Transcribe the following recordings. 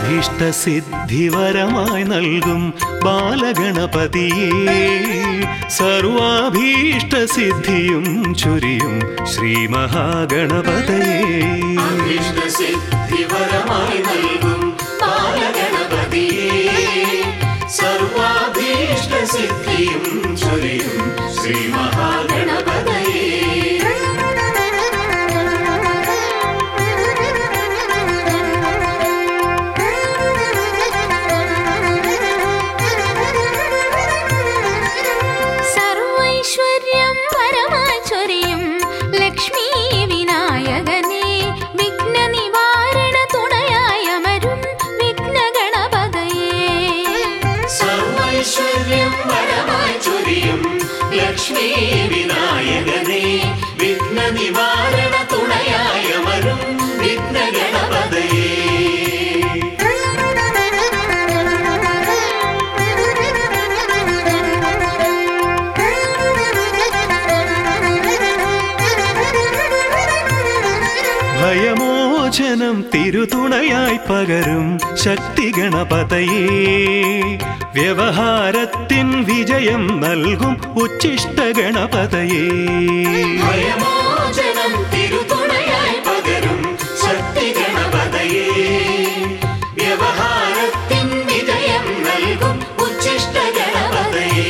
അഭീഷ്ടസിദ്ധിവരമായി നൽകും ബാലഗണപതിയേ സർവാഭീഷ്ടസിദ്ധിയും ചൊരിയും ശ്രീ മഹാഗണപതയേ ഇഷ്ടസിദ്ധിവരമായി നൽകും ബാലഗണപതിയേ സർവാഭീഷ്ടസിദ്ധിയും ചൊരിയും ശ്രീ മഹാഗണപതയേ സർവൈശ്വര്യം പരമായി ചൊരിയും ലക്ഷ്മി വിനായകനെ വിഘ്ന നിവാരണ തുണയായി അമരും വിഘ്ന ഗണപതയേ സർവൈശ്വര്യം വരമായി ചൊരിയും ലക്ഷ്മി വിനായകനെ വിഘ്ന നിവാരണ തുണയായ അമരും വിഘ്ന ഗണപതയേ ഭയമോചനം തിരുതുണയായി പകരും ശക്തി ഗണപതയേ വ്യവഹാരത്തിൻ വിജയം നൽകും ഉച്ചിഷ്ട ഗണപതയേ ഭയമോചനം തിരുതുണയായി പകരും ശക്തി ഗണപതയേ വ്യവഹാരത്തിൻ വിജയം നൽകും ഉച്ചിഷ്ട ഗണപതയേ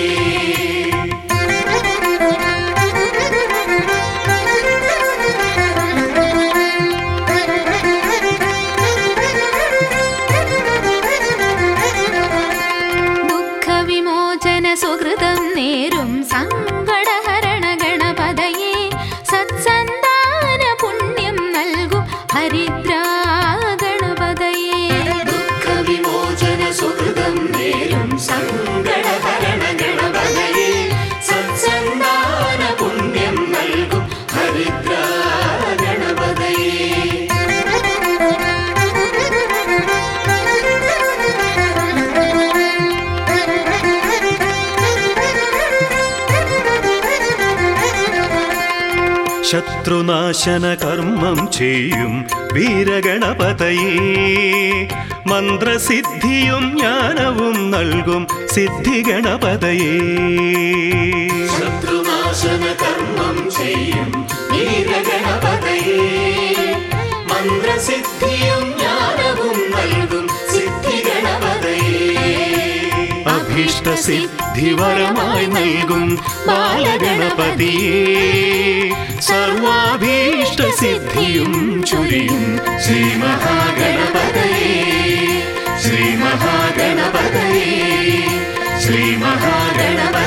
ദുഃഖവിമോചന സുഹൃതം നേരും സങ്കടഹരണ ഗണപതയേ സത്സന്താന പുണ്യം നൽകും ഹരിദ്രാ ഗണപതയേ ദുഃഖവിമോചന സുഹൃതം നേരും സങ്കടഹരണ ഗണപതയേ സത്സന്താന പുണ്യം നൽകും ഹരിദ്ര ഗണപതയേ ശത്രുനാശന കർമ്മം ചെയ്യും വീരഗണപതയേ മന്ത്രസിദ്ധിയും ജ്ഞാനവും നൽകും സിദ്ധി ഗണപതയേ ശത്രുനാശന കർമ്മം ചെയ്യും വീരഗണപതയേ മന്ത്രസിദ്ധിയും ജ്ഞാനവും നൽകും സിദ്ധി ഗണപതയേ അഭീഷ്ടസിദ്ധിവരമായി നൽകും ബാലഗണപതിയേ സർവാഭീഷ്ടസിദ്ധിയും ചൊരിയും ശ്രീ മഹാഗണപതയേ ശ്രീ മഹാഗണപതയേ ശ്രീ മഹാഗണപതയേ